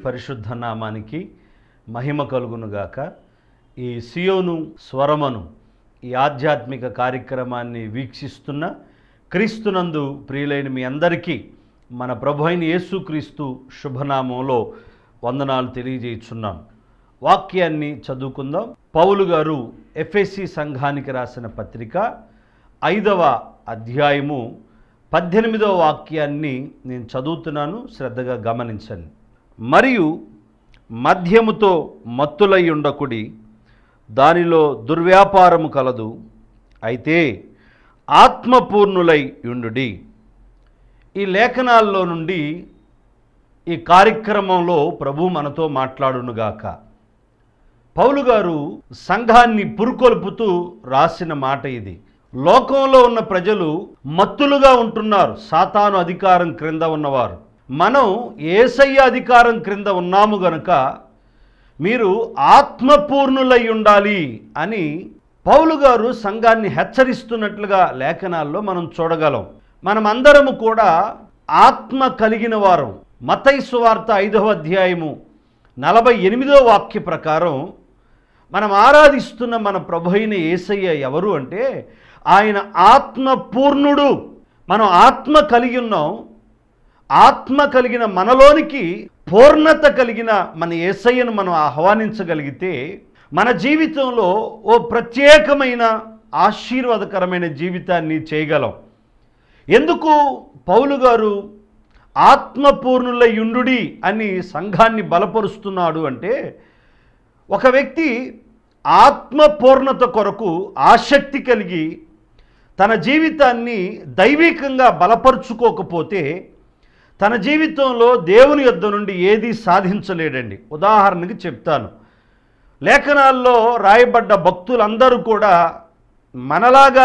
పరిశుద్ధ నామానికి మహిమ కలుగునుగాక ఈ సియోను స్వరమను ఈ ఆధ్యాత్మిక కార్యక్రమాన్ని వీక్షిస్తున్న క్రీస్తునందు ప్రియులైన మీ అందరికీ మన ప్రభు అయిన యేసుక్రీస్తు శుభనామంలో వందనాలు తెలియజేయుచున్నాం వాక్యాన్ని చదువుకుందాం పౌలు గారు ఎఫ్ఎస్సి సంఘానికి రాసిన పత్రిక ఐదవ అధ్యాయము పద్దెనిమిదవ వాక్యాన్ని నేను చదువుతున్నాను శ్రద్ధగా గమనించండి మరియు మద్యముతో మత్తులై ఉండకుడి దానిలో దుర్వ్యాపారము కలదు అయితే ఆత్మపూర్ణులై ఉండుడి ఈ లేఖనాల్లో నుండి ఈ కార్యక్రమంలో ప్రభు మనతో మాట్లాడునుగాక పౌలు గారు సంఘాన్ని పురుకొల్పుతూ రాసిన మాట ఇది లోకంలో ఉన్న ప్రజలు మత్తులుగా ఉంటున్నారు సాతాను అధికారం క్రింద ఉన్నవారు మనం ఏసయ్య అధికారం క్రింద ఉన్నాము గనుక మీరు ఆత్మపూర్ణులై ఉండాలి అని పౌలు గారు సంఘాన్ని హెచ్చరిస్తున్నట్లుగా లేఖనాల్లో మనం చూడగలం మనమందరము కూడా ఆత్మ కలిగిన వారం మతై సువార్త ఐదవ అధ్యాయము నలభై ఎనిమిదో వాక్య ప్రకారం మనం ఆరాధిస్తున్న మన ప్రభు అయిన యేసయ్య ఎవరు అంటే ఆయన ఆత్మ పూర్ణుడు మనం ఆత్మ కలిగి ఉన్నాం ఆత్మ కలిగిన మనలోనికి పూర్ణత కలిగిన మన యేసయ్యను మనం ఆహ్వానించగలిగితే మన జీవితంలో ఓ ప్రత్యేకమైన ఆశీర్వాదకరమైన జీవితాన్ని చేయగలం ఎందుకు పౌలు గారు ఆత్మపూర్ణులయుండుడి అని సంఘాన్ని బలపరుస్తున్నాడు అంటే ఒక వ్యక్తి ఆత్మపూర్ణత కొరకు ఆసక్తి కలిగి తన జీవితాన్ని దైవికంగా బలపరుచుకోకపోతే తన జీవితంలో దేవుని యొద్ద నుండి ఏది సాధించలేడండి ఉదాహరణకి చెప్తాను లేఖనాల్లో రాయబడ్డ భక్తులందరూ కూడా మనలాగా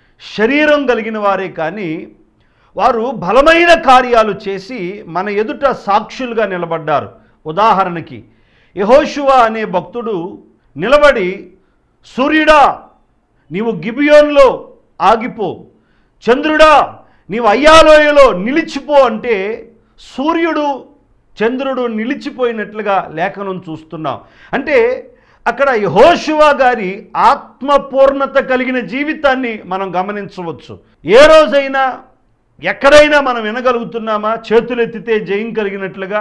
శరీరం కలిగిన వారే కానీ వారు బలమైన కార్యాలు చేసి మన ఎదుట సాక్షులుగా నిలబడ్డారు ఉదాహరణకి యహోషువ అనే భక్తుడు నిలబడి సూర్యుడా నీవు గిబియోన్లో ఆగిపో చంద్రుడా నీవు అయ్యాలోయలో నిలిచిపో అంటే సూర్యుడు చంద్రుడు నిలిచిపోయినట్లుగా లేఖనం చూస్తున్నాం అంటే అక్కడ యహోషువ గారి ఆత్మపూర్ణత కలిగిన జీవితాన్ని మనం గమనించవచ్చు ఏ రోజైనా ఎక్కడైనా మనం వినగలుగుతున్నామా చేతులెత్తితే జయం కలిగినట్లుగా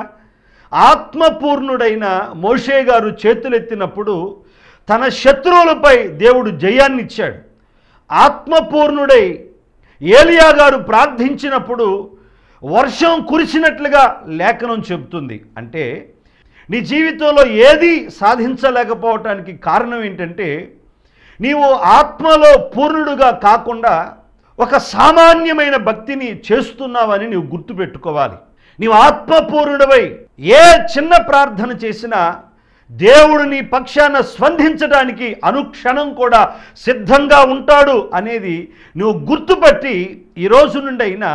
ఆత్మపూర్ణుడైన మోషే గారు చేతులెత్తినప్పుడు తన శత్రువులపై దేవుడు జయాన్ని ఇచ్చాడు ఆత్మపూర్ణుడై ఏలియా గారు ప్రార్థించినప్పుడు వర్షం కురిసినట్లుగా లేఖనం చెబుతుంది అంటే నీ జీవితంలో ఏది సాధించలేకపోవటానికి కారణం ఏంటంటే నీవు ఆత్మలో పూర్ణుడుగా కాకుండా ఒక సామాన్యమైన భక్తిని చేస్తున్నావని నీవు గుర్తుపెట్టుకోవాలి నీవు ఆత్మపూర్ణుడవై ఏ చిన్న ప్రార్థన చేసినా దేవుడు నీ పక్షాన స్పందించడానికి అనుక్షణం కూడా సిద్ధంగా ఉంటాడు అనేది నువ్వు గుర్తుపట్టి ఈ రోజు నుండి అయినా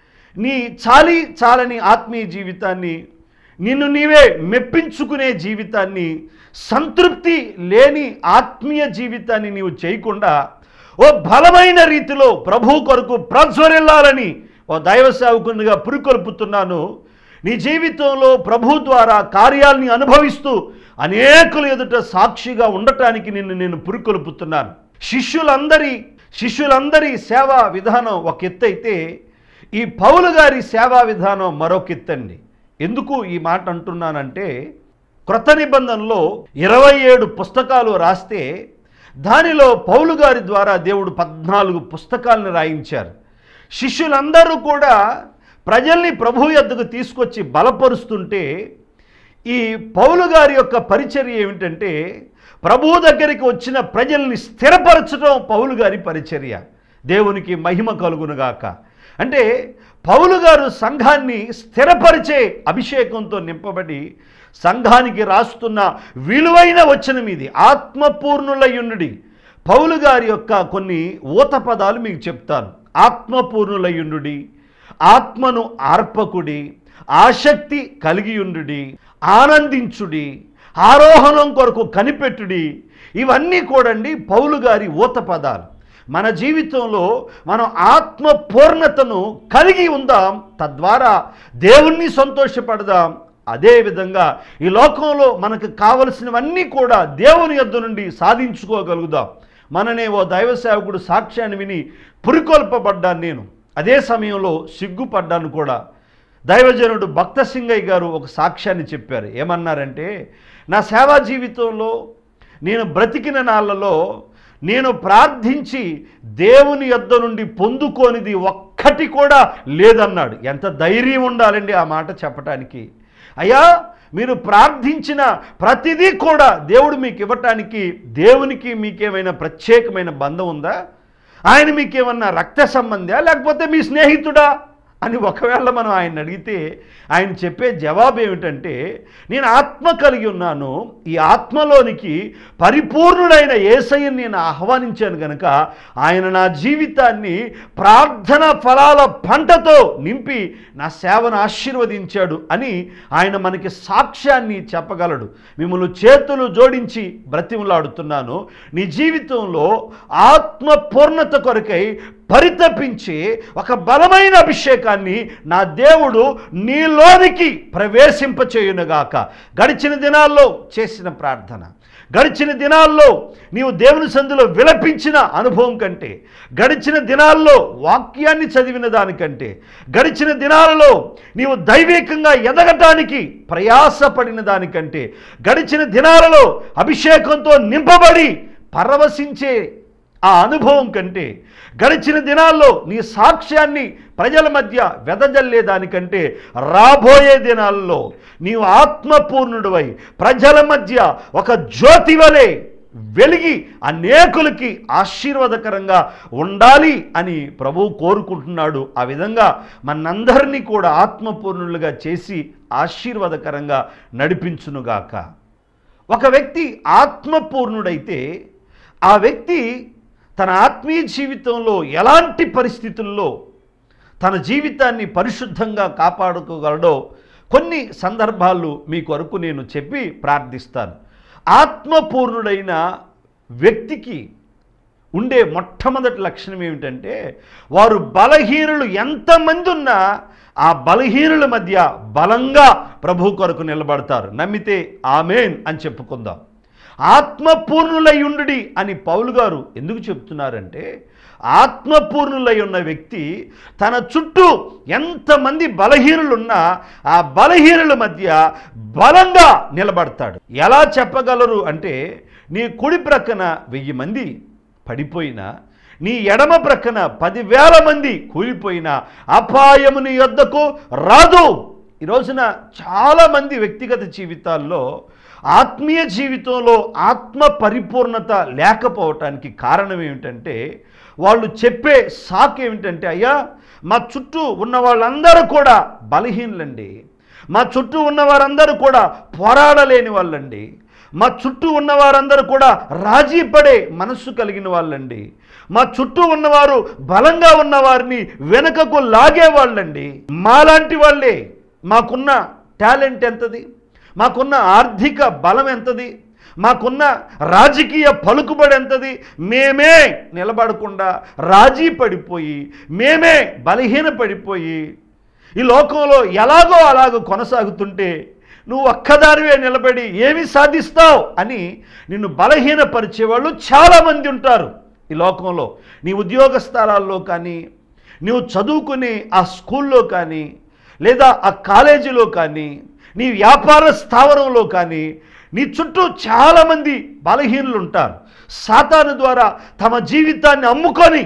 నీ చాలి చాలని ఆత్మీయ జీవితాన్ని నిన్ను నీవే మెప్పించుకునే జీవితాన్ని సంతృప్తి లేని ఆత్మీయ జీవితాన్ని నీవు చేయకుండా ఓ బలమైన రీతిలో ప్రభు కొరకు ప్రజ్వరిల్లాలని ఓ దైవ సేవకునిగా పురికొల్పుతున్నాను నీ జీవితంలో ప్రభు ద్వారా కార్యాలని అనుభవిస్తూ అనేకుల ఎదుట సాక్షిగా ఉండటానికి నిన్ను నేను పురికొల్పుతున్నాను శిష్యులందరి శిష్యులందరి సేవా విధానం ఒక ఎత్తు అయితే ఈ పౌలు గారి సేవా విధానం మరొక ఎత్తండి ఎందుకు ఈ మాట అంటున్నానంటే క్రొత్త నిబంధనలో ఇరవై ఏడు పుస్తకాలు రాస్తే దానిలో పౌలు గారి ద్వారా దేవుడు పద్నాలుగు పుస్తకాలను రాయించారు శిష్యులందరూ కూడా ప్రజల్ని ప్రభు యొద్దకు తీసుకొచ్చి బలపరుస్తుంటే ఈ పౌలు గారి యొక్క పరిచర్య ఏమిటంటే ప్రభు దగ్గరికి వచ్చిన ప్రజల్ని స్థిరపరచడం పౌలు గారి పరిచర్య దేవునికి మహిమ కలుగునుగాక అంటే పౌలు గారు సంఘాన్ని స్థిరపరిచే అభిషేకంతో నింపబడి సంఘానికి రాస్తున్న విలువైన వచనం ఇది ఆత్మపూర్ణులయునుడి పౌలు గారి యొక్క కొన్ని ఊత పదాలు మీకు చెప్తాను ఆత్మపూర్ణులయునుడి ఆత్మను ఆర్పకుడి ఆసక్తి కలిగియుండుడి ఆనందించుడి ఆరోహణం కొరకు కనిపెట్టుడి ఇవన్నీ కూడండి పౌలు గారి ఊత పదాలు మన జీవితంలో మనం ఆత్మ పూర్ణతను కలిగి ఉందాం తద్వారా దేవుణ్ణి సంతోషపడదాం అదేవిధంగా ఈ లోకంలో మనకు కావలసినవన్నీ కూడా దేవుని యొద్ద నుండి సాధించుకోగలుగుదాం మననే ఓ దైవ సేవకుడు సాక్ష్యాన్ని విని పురికొల్పబడ్డాను నేను అదే సమయంలో సిగ్గుపడ్డాను కూడా దైవజనుడు భక్త సింగయ్య గారు ఒక సాక్ష్యాన్ని చెప్పారు ఏమన్నారంటే నా సేవా జీవితంలో నేను బ్రతికిన నాళ్ళలో నేను ప్రార్థించి దేవుని యొద్ద నుండి పొందుకోనిది ఒక్కటి కూడా లేదన్నాడు ఎంత ధైర్యం ఉండాలండి ఆ మాట చెప్పటానికి అయ్యా మీరు ప్రార్థించిన ప్రతిదీ కూడా దేవుడు మీకు ఇవ్వటానికి దేవునికి మీకేమైనా ప్రత్యేకమైన బంధం ఉందా ఆయన మీకేమన్నా రక్త సంబంధా లేకపోతే మీ స్నేహితుడా అని ఒకవేళ మనం ఆయన అడిగితే ఆయన చెప్పే జవాబు ఏమిటంటే నేను ఆత్మ కలిగి ఉన్నాను ఈ ఆత్మలోనికి పరిపూర్ణుడైన ఏసయ్యని నేను ఆహ్వానించాను గనక ఆయన నా జీవితాన్ని ప్రార్థన ఫలాల పంటతో నింపి నా సేవను ఆశీర్వదించాడు అని ఆయన మనకి సాక్ష్యాన్ని చెప్పగలడు మిమ్మల్ని చేతులు జోడించి బ్రతిమలాడుతున్నాను నీ జీవితంలో ఆత్మ పూర్ణత కొరకై పరితపించి ఒక బలమైన అభిషేకాన్ని నా దేవుడు నీలోనికి ప్రవేశింపచేయునుగాక గడిచిన దినాల్లో చేసిన ప్రార్థన గడిచిన దినాల్లో నీవు దేవుని సందులో విలపించిన అనుభవం కంటే గడిచిన దినాల్లో వాక్యాన్ని చదివిన దానికంటే గడిచిన దినాలలో నీవు దైవికంగా ఎదగటానికి ప్రయాసపడిన దానికంటే గడిచిన దినాలలో అభిషేకంతో నింపబడి పరవశించే ఆ అనుభవం కంటే గడిచిన దినాల్లో నీ సాక్ష్యాన్ని ప్రజల మధ్య వెదజల్లే దానికంటే రాబోయే దినాల్లో నీవు ఆత్మపూర్ణుడివై ప్రజల మధ్య ఒక జ్యోతి వలె వెలిగి అనేకులకి ఆశీర్వాదకరంగా ఉండాలి అని ప్రభువు కోరుకుంటున్నాడు ఆ విధంగా మనందరినీ కూడా ఆత్మపూర్ణులుగా చేసి ఆశీర్వాదకరంగా నడిపించునుగాక ఒక వ్యక్తి ఆత్మపూర్ణుడైతే ఆ వ్యక్తి తన ఆత్మీయ జీవితంలో ఎలాంటి పరిస్థితుల్లో తన జీవితాన్ని పరిశుద్ధంగా కాపాడుకోగలడో కొన్ని సందర్భాలు మీ కొరకు నేను చెప్పి ప్రార్థిస్తాను ఆత్మపూర్ణుడైన వ్యక్తికి ఉండే మొట్టమొదటి లక్షణం ఏమిటంటే వారు బలహీనులు ఎంతమంది ఉన్నా ఆ బలహీనుల మధ్య బలంగా ప్రభు కొరకు నిలబడతారు నమ్మితే ఆమెన్ అని చెప్పుకుందాం ఆత్మపూర్ణులై ఉండుడి అని పౌలు గారు ఎందుకు చెప్తున్నారంటే ఆత్మపూర్ణులై ఉన్న వ్యక్తి తన చుట్టూ ఎంతమంది బలహీనులున్నా ఆ బలహీనుల మధ్య బలంగా నిలబడతాడు ఎలా చెప్పగలరు అంటే నీ కుడి ప్రక్కన వెయ్యి మంది పడిపోయినా నీ ఎడమ ప్రక్కన పదివేల మంది కూలిపోయినా అపాయము నీ యొద్దకు రాదు ఈ రోజున చాలామంది వ్యక్తిగత జీవితాల్లో ఆత్మీయ జీవితంలో ఆత్మ పరిపూర్ణత లేకపోవటానికి కారణం ఏమిటంటే వాళ్ళు చెప్పే సాక్ ఏమిటంటే అయ్యా మా చుట్టూ ఉన్న వాళ్ళందరూ కూడా బలహీనులండి మా చుట్టూ ఉన్న వారందరూ కూడా పోరాడలేని వాళ్ళండి మా చుట్టూ ఉన్న వారందరూ కూడా రాజీ పడే మనస్సు కలిగిన వాళ్ళండి మా చుట్టూ ఉన్నవారు బలంగా ఉన్న వారిని వెనుకకు లాగే వాళ్ళండి మాలాంటి వాళ్ళే మాకున్న టాలెంట్ ఎంతది మాకున్న ఆర్థిక బలం ఎంతది మాకున్న రాజకీయ పలుకుబడి ఎంతది మేమే నిలబడకుండా రాజీ పడిపోయి మేమే బలహీన పడిపోయి ఈ లోకంలో ఎలాగో అలాగో కొనసాగుతుంటే నువ్వు ఒక్కదానివే నిలబడి ఏమి సాధిస్తావు అని నిన్ను బలహీనపరిచేవాళ్ళు చాలామంది ఉంటారు ఈ లోకంలో నీ ఉద్యోగ స్థలాల్లో కానీ నువ్వు చదువుకునే ఆ స్కూల్లో కానీ లేదా ఆ కాలేజీలో కానీ నీ వ్యాపార స్థావరంలో కానీ నీ చుట్టూ చాలామంది బలహీనులు ఉంటారు సాతాను ద్వారా తమ జీవితాన్ని అమ్ముకొని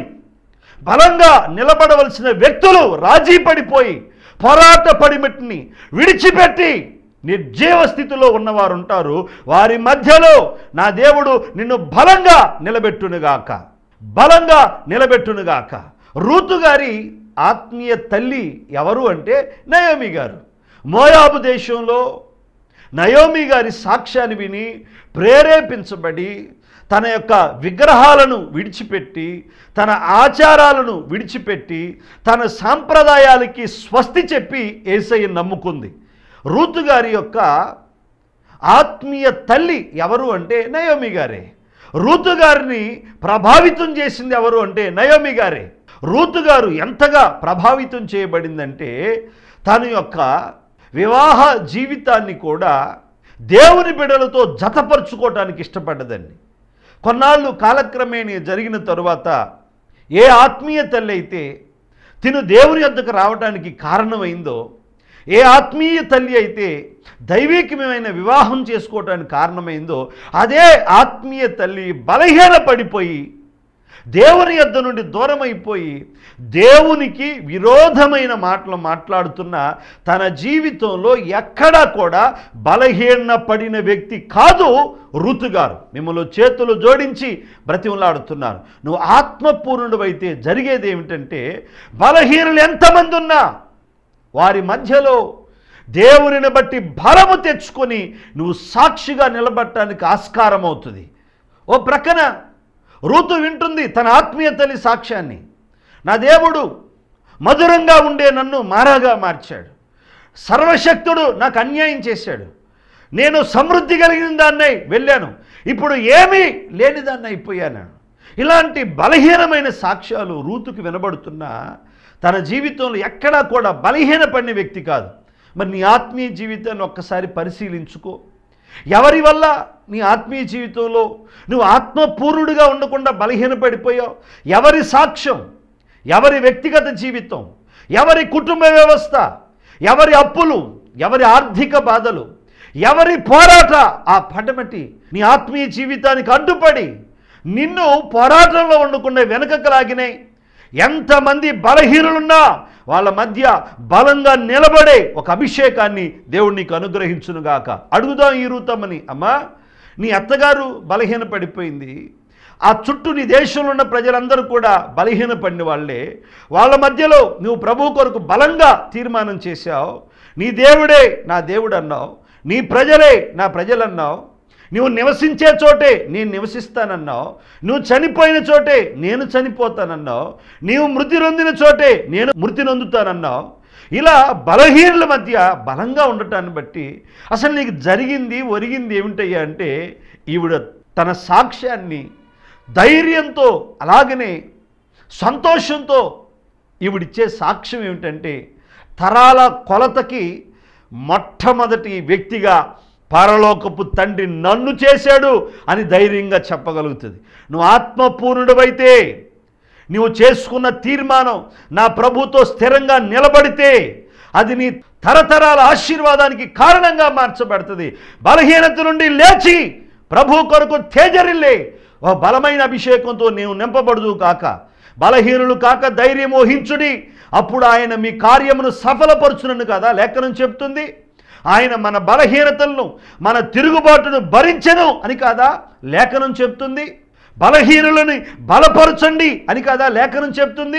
బలంగా నిలబడవలసిన వ్యక్తులు రాజీ పడిపోయి పోరాట పడిమట్టిని విడిచిపెట్టి నిర్జీవ స్థితిలో ఉన్నవారు ఉంటారు వారి మధ్యలో నా దేవుడు నిన్ను బలంగా నిలబెట్టునుగాక బలంగా నిలబెట్టునుగాక రూతు గారి ఆత్మీయ తల్లి ఎవరు అంటే నయోమి గారు మోయాబు దేశంలో నయోమి గారి సాక్ష్యాన్ని విని ప్రేరేపించబడి తన యొక్క విగ్రహాలను విడిచిపెట్టి తన ఆచారాలను విడిచిపెట్టి తన సాంప్రదాయాలకి స్వస్తి చెప్పి ఏసయ్య నమ్ముకుంది రూతు గారి యొక్క ఆత్మీయ తల్లి ఎవరు అంటే నయోమి గారే రూతు గారిని ప్రభావితం చేసింది ఎవరు అంటే నయోమి గారే రూతు గారు ఎంతగా ప్రభావితం చేయబడిందంటే తన యొక్క వివాహ జీవితాన్ని కూడా దేవుని బిడలతో జతపరుచుకోవటానికి ఇష్టపడ్డదండి కొన్నాళ్ళు కాలక్రమేణి జరిగిన తరువాత ఏ ఆత్మీయ తల్లి అయితే తిను దేవుని యొద్దకు రావడానికి కారణమైందో ఏ ఆత్మీయ తల్లి అయితే దైవికమైన వివాహం చేసుకోవటానికి కారణమైందో అదే ఆత్మీయ తల్లి బలహీన పడిపోయి దేవుని యొద్ద నుండి దూరం అయిపోయి దేవునికి విరోధమైన మాటలు మాట్లాడుతున్న తన జీవితంలో ఎక్కడా కూడా బలహీన పడిన వ్యక్తి కాదు ఋతు గారు మిమ్మల్ని చేతులు జోడించి బ్రతిమలాడుతున్నారు నువ్వు ఆత్మపూర్ణుడు అయితే జరిగేది ఏమిటంటే బలహీనులు ఎంతమంది ఉన్నా వారి మధ్యలో దేవునిని బట్టి బలము తెచ్చుకొని నువ్వు సాక్షిగా నిలబడటానికి ఆస్కారం అవుతుంది ఓ ప్రక్కన ఋతు వింటుంది తన ఆత్మీయ తల్లి సాక్ష్యాన్ని నా దేవుడు మధురంగా ఉండే నన్ను మారాగా మార్చాడు సర్వశక్తుడు నాకు అన్యాయం చేశాడు నేను సమృద్ధి కలిగిన దాన్నై వెళ్ళాను ఇప్పుడు ఏమీ లేని దాన్ని అయిపోయాను ఇలాంటి బలహీనమైన సాక్ష్యాలు రూతుకు వినబడుతున్నా తన జీవితంలో ఎక్కడా కూడా బలహీనపడిన వ్యక్తి కాదు మరి నీ ఆత్మీయ జీవితాన్ని ఒక్కసారి పరిశీలించుకో ఎవరి వల్ల నీ ఆత్మీయ జీవితంలో నువ్వు ఆత్మపూర్ణుడిగా ఉండకుండా బలహీనపడిపోయావు ఎవరి సాక్ష్యం ఎవరి వ్యక్తిగత జీవితం ఎవరి కుటుంబ వ్యవస్థ ఎవరి అప్పులు ఎవరి ఆర్థిక బాధలు ఎవరి పోరాట ఆ పడమటి నీ ఆత్మీయ జీవితానికి అడ్డుపడి నిన్ను పోరాటంలో ఉండకుండా వెనకకు లాగినాయి ఎంతమంది బలహీనులున్నా వాళ్ళ మధ్య బలంగా నిలబడే ఒక అభిషేకాన్ని దేవుడు నీకు అనుగ్రహించునుగాక అడుగుదాం ఈ రూతమ్మని అమ్మా నీ అత్తగారు బలహీన పడిపోయింది ఆ చుట్టూ నీ దేశంలో ఉన్న ప్రజలందరూ కూడా బలహీన పడిన వాళ్ళే వాళ్ళ మధ్యలో నువ్వు ప్రభు కొరకు బలంగా తీర్మానం చేశావు నీ దేవుడే నా దేవుడు అన్నావు నీ ప్రజలే నా ప్రజలన్నావు నువ్వు నివసించే చోటే నేను నివసిస్తానన్నావు నువ్వు చనిపోయిన చోటే నేను చనిపోతానన్నావు నీవు మృతి నొందిన చోటే నేను మృతి నొందుతానన్నావు ఇలా బలహీనుల మధ్య బలంగా ఉండటాన్ని బట్టి అసలు నీకు జరిగింది ఒరిగింది ఏమిటయ్యా అంటే ఈవిడ తన సాక్ష్యాన్ని ధైర్యంతో అలాగనే సంతోషంతో ఈవిడిచ్చే సాక్ష్యం ఏమిటంటే తరాల కొలతకి మొట్టమొదటి వ్యక్తిగా పరలోకపు తండ్రి నన్ను చేశాడు అని ధైర్యంగా చెప్పగలుగుతుంది నువ్వు ఆత్మపూర్ణుడివైతే నువ్వు చేసుకున్న తీర్మానం నా ప్రభుతో స్థిరంగా నిలబడితే అది నీ తరతరాల ఆశీర్వాదానికి కారణంగా మార్చబడుతుంది బలహీనత నుండి లేచి ప్రభు కొరకు తేజరిల్లే ఓ బలమైన అభిషేకంతో నీవు నింపబడుదు కాక బలహీనులు కాక ధైర్యం ఊహించుడి అప్పుడు ఆయన మీ కార్యమును సఫలపరుచునను కదా లేఖనం చెప్తుంది ఆయన మన బలహీనతలను మన తిరుగుబాటును భరించెను అని కాదా లేఖనం చెప్తుంది బలహీనులని బలపరచండి అని కాదా లేఖనం చెప్తుంది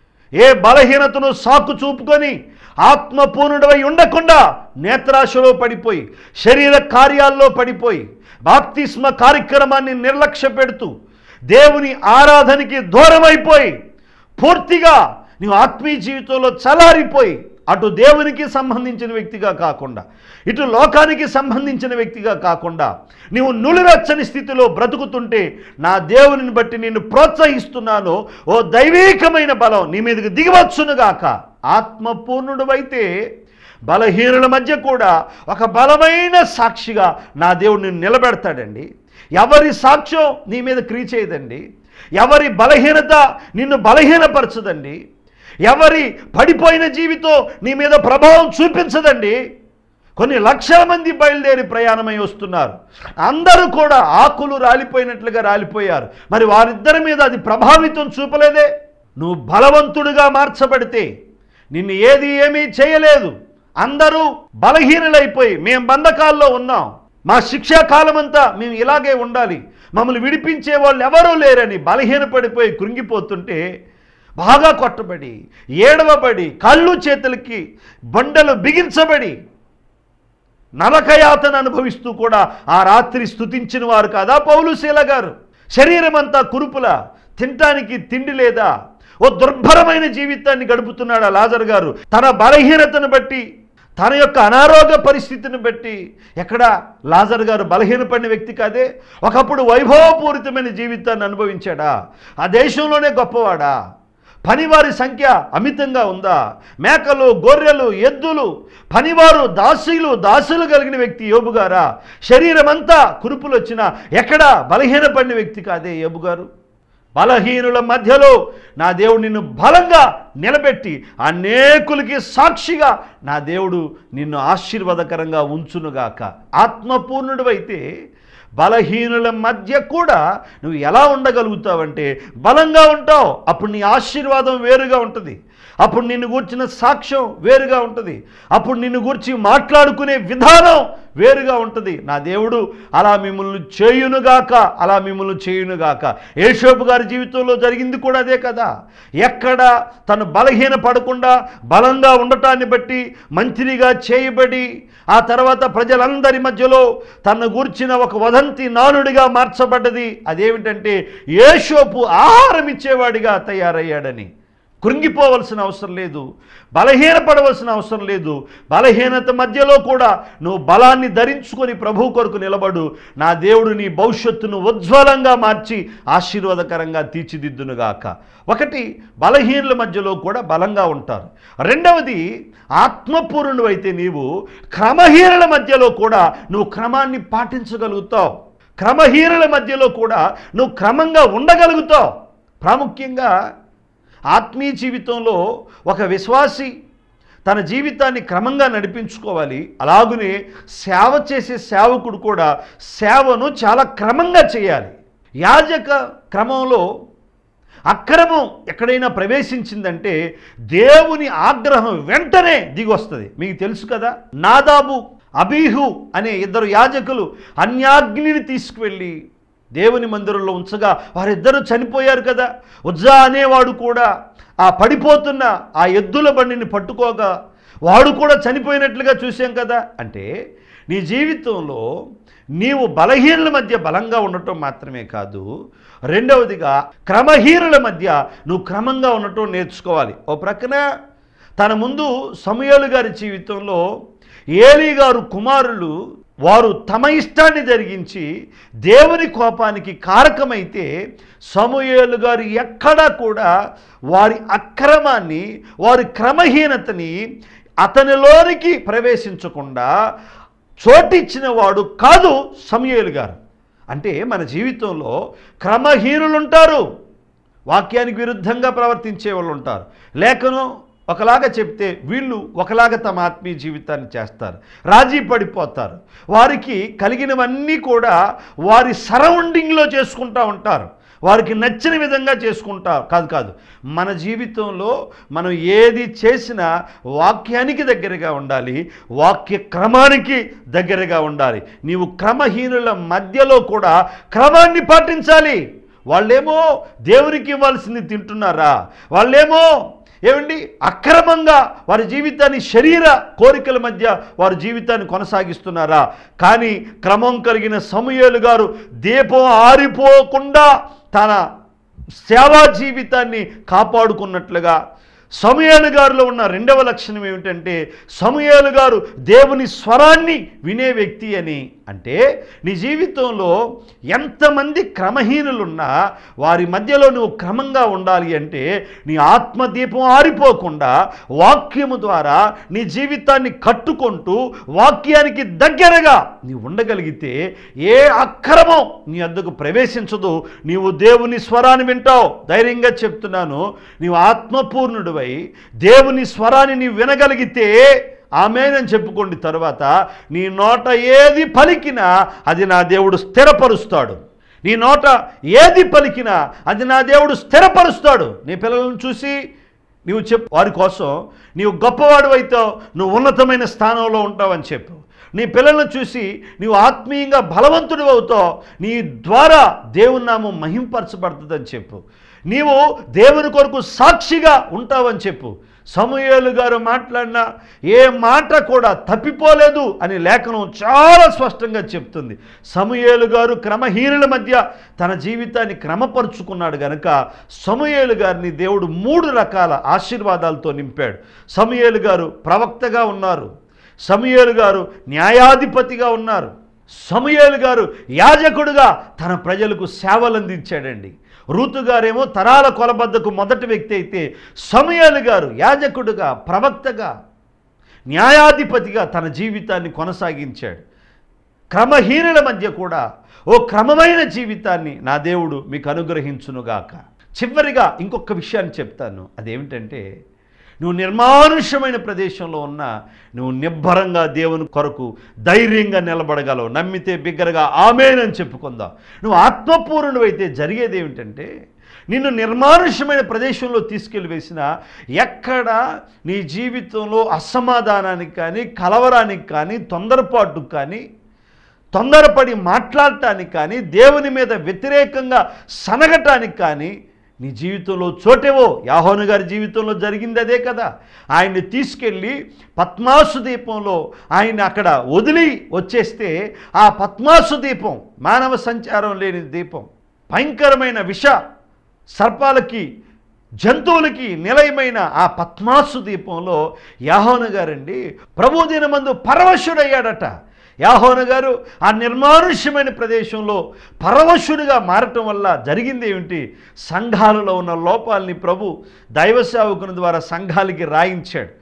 ఏ బలహీనతను సాకు చూపుకొని ఆత్మపూర్ణుడవై ఉండకుండా నేత్రాశలో పడిపోయి శరీర కార్యాల్లో పడిపోయి బాప్తిస్మ కార్యక్రమాన్ని నిర్లక్ష్య పెడుతూ దేవుని ఆరాధనకి దూరమైపోయి పూర్తిగా నీవు ఆత్మీయ జీవితంలో చలారిపోయి అటు దేవునికి సంబంధించిన వ్యక్తిగా కాకుండా ఇటు లోకానికి సంబంధించిన వ్యక్తిగా కాకుండా నీవు నులివెచ్చని స్థితిలో బ్రతుకుతుంటే నా దేవునిని బట్టి నిన్ను ప్రోత్సహిస్తున్నాను ఓ దైవీకమైన బలం నీ మీదకి దిగవచ్చునుగాక ఆత్మపూర్ణుడువైతే బలహీనుల మధ్య కూడా ఒక బలమైన సాక్షిగా నా దేవుడు నిన్ను నిలబెడతాడండి ఎవరి సాక్ష్యం నీ మీద క్రియ చేయదండి ఎవరి బలహీనత నిన్ను బలహీనపరచదండి ఎవరి పడిపోయిన జీవితం నీ మీద ప్రభావం చూపించదండి కొన్ని లక్షల మంది బయలుదేరి ప్రయాణమై వస్తున్నారు అందరూ కూడా ఆకులు రాలిపోయినట్లుగా రాలిపోయారు మరి వారిద్దరి మీద అది ప్రభావితం చూపలేదే నువ్వు బలవంతుడిగా మార్చబడితే నిన్ను ఏది ఏమీ చేయలేదు అందరూ బలహీనులైపోయి మేము బంధకాల్లో ఉన్నాం మా శిక్షా కాలమంతా మేము ఇలాగే ఉండాలి మమ్మల్ని విడిపించే వాళ్ళు ఎవరూ లేరని బలహీనపడిపోయి కృంగిపోతుంటే బాగా కొట్టబడి ఏడవబడి కళ్ళు చేతులకి బండలు బిగించబడి నరకయాతన అనుభవిస్తూ కూడా ఆ రాత్రి స్తుతించిన వారు కాదా పౌలుశీల గారు శరీరం అంతా కురుపుల తినటానికి తిండి లేదా ఓ దుర్భరమైన జీవితాన్ని గడుపుతున్నాడు ఆ లాజర్ గారు తన బలహీనతను బట్టి తన యొక్క అనారోగ్య పరిస్థితిని బట్టి ఎక్కడ లాజర్ గారు బలహీనపడిన వ్యక్తి కాదే ఒకప్పుడు వైభవపూరితమైన జీవితాన్ని అనుభవించాడా ఆ దేశంలోనే గొప్పవాడా పనివారి సంఖ్య అమితంగా ఉందా మేకలు గొర్రెలు ఎద్దులు పనివారు దాసీలు దాసులు కలిగిన వ్యక్తి యోబు గారా శరీరం అంతా కురుపులు వచ్చినా ఎక్కడ బలహీనపడిన వ్యక్తి కాదే యోబు గారు బలహీనుల మధ్యలో నా దేవుడు నిన్ను బలంగా నిలబెట్టి అనేకులకి సాక్షిగా నా దేవుడు నిన్ను ఆశీర్వాదకరంగా ఉంచునుగాక ఆత్మపూర్ణుడు అయితే బలహీనుల మధ్య కూడా నువ్వు ఎలా ఉండగలుగుతావంటే బలంగా ఉంటావు అప్పుడు నీ ఆశీర్వాదం వేరుగా ఉంటుంది అప్పుడు నిన్ను గూర్చిన సాక్ష్యం వేరుగా ఉంటుంది అప్పుడు నిన్ను గూర్చి మాట్లాడుకునే విధానం వేరుగా ఉంటుంది నా దేవుడు అలా మిమ్మల్ని చేయునుగాక అలా మిమ్మల్ని చేయునుగాక యేషోబు గారి జీవితంలో జరిగింది కూడా అదే కదా ఎక్కడ తను బలహీన పడకుండా బలంగా ఉండటాన్ని బట్టి మంత్రిగా చేయబడి ఆ తర్వాత ప్రజలందరి మధ్యలో తన గూర్చిన ఒక వదంతి నానుడిగా మార్చబడ్డది అదేమిటంటే యేషోపు ఆహారం ఇచ్చేవాడిగా తయారయ్యాడని కృంగిపోవలసిన అవసరం లేదు బలహీనపడవలసిన అవసరం లేదు బలహీనత మధ్యలో కూడా నువ్వు బలాన్ని ధరించుకొని ప్రభు కొరకు నిలబడు నా దేవుడు నీ భవిష్యత్తును ఉజ్వలంగా మార్చి ఆశీర్వాదకరంగా తీర్చిదిద్దునుగాక ఒకటి బలహీనుల మధ్యలో కూడా బలంగా ఉంటారు రెండవది ఆత్మపూర్ణుడు అయితే నీవు క్రమహీనుల మధ్యలో కూడా నువ్వు క్రమాన్ని పాటించగలుగుతావు క్రమహీనుల మధ్యలో కూడా నువ్వు క్రమంగా ఉండగలుగుతావు ప్రాముఖ్యంగా ఆత్మీయ జీవితంలో ఒక విశ్వాసి తన జీవితాన్ని క్రమంగా నడిపించుకోవాలి అలాగునే సేవ చేసే సేవకుడు కూడా సేవను చాలా క్రమంగా చేయాలి యాజక క్రమంలో అక్రమం ఎక్కడైనా ప్రవేశించిందంటే దేవుని ఆగ్రహం వెంటనే దిగొస్తుంది మీకు తెలుసు కదా నాదాబు అబీహు అనే ఇద్దరు యాజకులు అన్యాగ్నిని తీసుకువెళ్ళి దేవుని మందిరంలో ఉంచగా వారిద్దరూ చనిపోయారు కదా ఉజ్జా అనేవాడు కూడా ఆ పడిపోతున్న ఆ ఎద్దుల బండిని పట్టుకోగా వాడు కూడా చనిపోయినట్లుగా చూసాం కదా అంటే నీ జీవితంలో నీవు బలహీనుల మధ్య బలంగా ఉండటం మాత్రమే కాదు రెండవదిగా క్రమహీనుల మధ్య నువ్వు క్రమంగా ఉండటం నేర్చుకోవాలి ఓ ప్రక్కన తన ముందు సమయాలు గారి జీవితంలో ఏలీ గారు కుమారులు వారు తమ ఇష్టాన్ని జరిగించి దేవుని కోపానికి కారకమైతే సమూయేలు గారు ఎక్కడా కూడా వారి అక్రమాన్ని వారి క్రమహీనతని అతనిలోనికి ప్రవేశించకుండా చోటిచ్చిన వాడు కాదు సమూయేలు గారు అంటే మన జీవితంలో క్రమహీనులు ఉంటారు వాక్యానికి విరుద్ధంగా ప్రవర్తించే వాళ్ళు ఉంటారు లేఖనం ఒకలాగా చెప్తే వీళ్ళు ఒకలాగా తమ ఆత్మీయ జీవితాన్ని చేస్తారు రాజీ పడిపోతారు వారికి కలిగినవన్నీ కూడా వారి సరౌండింగ్లో చేసుకుంటూ ఉంటారు వారికి నచ్చిన విధంగా చేసుకుంటారు కాదు కాదు మన జీవితంలో మనం ఏది చేసినా వాక్యానికి దగ్గరగా ఉండాలి వాక్య క్రమానికి దగ్గరగా ఉండాలి నీవు క్రమహీనుల మధ్యలో కూడా క్రమాన్ని పాటించాలి వాళ్ళేమో దేవునికి ఇవ్వాల్సింది తింటున్నారా వాళ్ళేమో ఏమండి అక్రమంగా వారి జీవితాన్ని శరీర కోరికల మధ్య వారి జీవితాన్ని కొనసాగిస్తున్నారా కానీ క్రమం కలిగిన సమూయేలు గారు దీపం ఆరిపోకుండా తన సేవా జీవితాన్ని కాపాడుకున్నట్లుగా సమయాలు గారిలో ఉన్న రెండవ లక్షణం ఏమిటంటే సమయాలు గారు దేవుని స్వరాన్ని వినే వ్యక్తి అని అంటే నీ జీవితంలో ఎంతమంది క్రమహీనులున్నా వారి మధ్యలో నువ్వు క్రమంగా ఉండాలి అంటే నీ ఆత్మదీపం ఆరిపోకుండా వాక్యము ద్వారా నీ జీవితాన్ని కట్టుకుంటూ వాక్యానికి దగ్గరగా నీ ఉండగలిగితే ఏ అక్రమం నీ అద్దకు ప్రవేశించదు నీవు దేవుని స్వరాన్ని వింటావు ధైర్యంగా చెప్తున్నాను నీవు ఆత్మపూర్ణుడివై దేవుని స్వరాన్ని నీవు వినగలిగితే ఆమెనని చెప్పుకోండి తర్వాత నీ నోట ఏది పలికినా అది నా దేవుడు స్థిరపరుస్తాడు నీ నోట ఏది పలికినా అది నా దేవుడు స్థిరపరుస్తాడు నీ పిల్లలను చూసి నీవు చెప్పు వారి కోసం నీవు గొప్పవాడు అవుతావు నువ్వు ఉన్నతమైన స్థానంలో ఉంటావని చెప్పు నీ పిల్లలను చూసి నీవు ఆత్మీయంగా బలవంతుడు అవుతావు నీ ద్వారా దేవుని నామం మహింపరచబడుతుందని చెప్పు నీవు దేవుని కొరకు సాక్షిగా ఉంటావని చెప్పు సమూయేలు గారు మాట్లాడిన ఏ మాట కూడా తప్పిపోలేదు అని లేఖనం చాలా స్పష్టంగా చెప్తుంది సమూయేలు గారు క్రమహీనుల మధ్య తన జీవితాన్ని క్రమపరుచుకున్నాడు గనక సమూయేలు గారిని దేవుడు మూడు రకాల ఆశీర్వాదాలతో నింపాడు సమూయేలు గారు ప్రవక్తగా ఉన్నారు సమూయేలు గారు న్యాయాధిపతిగా ఉన్నారు సమూయేలు గారు యాజకుడుగా తన ప్రజలకు సేవలు అందించాడండి రూతు గారేమో తరాల కొలబద్దకు మొదటి వ్యక్తి అయితే సమయాలు గారు యాజకుడుగా ప్రవక్తగా న్యాయాధిపతిగా తన జీవితాన్ని కొనసాగించాడు క్రమహీనుల మధ్య కూడా ఓ క్రమమైన జీవితాన్ని నా దేవుడు మీకు అనుగ్రహించునుగాక చివరిగా ఇంకొక విషయాన్ని చెప్తాను అదేమిటంటే నువ్వు నిర్మానుష్యమైన ప్రదేశంలో ఉన్నా నువ్వు నిబ్బరంగా దేవుని కొరకు ధైర్యంగా నిలబడగలవు నమ్మితే బిగ్గరగా ఆమెనని చెప్పుకుందాం నువ్వు ఆత్మపూర్ణుడైతే జరిగేది ఏమిటంటే నిన్ను నిర్మానుష్యమైన ప్రదేశంలో తీసుకెళ్ళి వేసిన ఎక్కడ నీ జీవితంలో అసమాధానానికి కానీ కలవరానికి కానీ తొందరపాటుకు కానీ తొందరపడి మాట్లాడటానికి కానీ దేవుని మీద వ్యతిరేకంగా సనగటానికి కానీ నీ జీవితంలో చోటేవో యాహోను గారి జీవితంలో జరిగింది అదే కదా ఆయన్ని తీసుకెళ్ళి పద్మాసు దీపంలో ఆయన అక్కడ వదిలి వచ్చేస్తే ఆ పద్మాసు దీపం మానవ సంచారం లేని దీపం భయంకరమైన విష సర్పాలకి జంతువులకి నిలయమైన ఆ పద్మాసు దీపంలో యాహోను గారండి ప్రభు దినమందు పరవశుడయ్యాడట యాహోను గారు ఆ నిర్మానుష్యమైన ప్రదేశంలో పరవశుడిగా మారటం వల్ల జరిగింది ఏమిటి సంఘాలలో ఉన్న లోపాలని ప్రభు దైవ సేవకుని ద్వారా సంఘాలకి రాయించాడు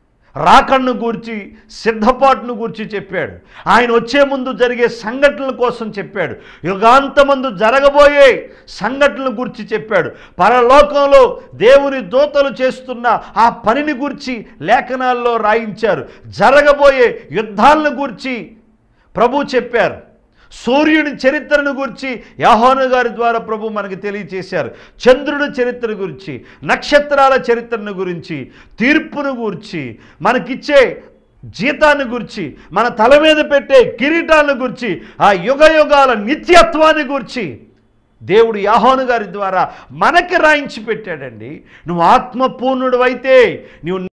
రాకణ్ణు గూర్చి సిద్ధపాటును గూర్చి చెప్పాడు ఆయన వచ్చే ముందు జరిగే సంఘటనల కోసం చెప్పాడు యుగాంతమందు జరగబోయే సంఘటనల గురించి చెప్పాడు పరలోకంలో దేవుని దూతలు చేస్తున్న ఆ పనిని గురించి లేఖనాల్లో రాయించారు జరగబోయే యుద్ధాలను గూర్చి ప్రభు చెప్పారు సూర్యుని చరిత్రను గురించి యాహోను గారి ద్వారా ప్రభు మనకి తెలియచేశారు చంద్రుడి చరిత్ర గురించి నక్షత్రాల చరిత్రను గురించి తీర్పును గురించి మనకిచ్చే జీతాన్ని గురించి మన తల మీద పెట్టే కిరీటాలను గురించి ఆ యుగ యుగాల నిత్యత్వాన్ని గురించి దేవుడు యాహోను గారి ద్వారా మనకి రాయించి పెట్టాడండి నువ్వు ఆత్మపూర్ణుడు అయితే నువ్వు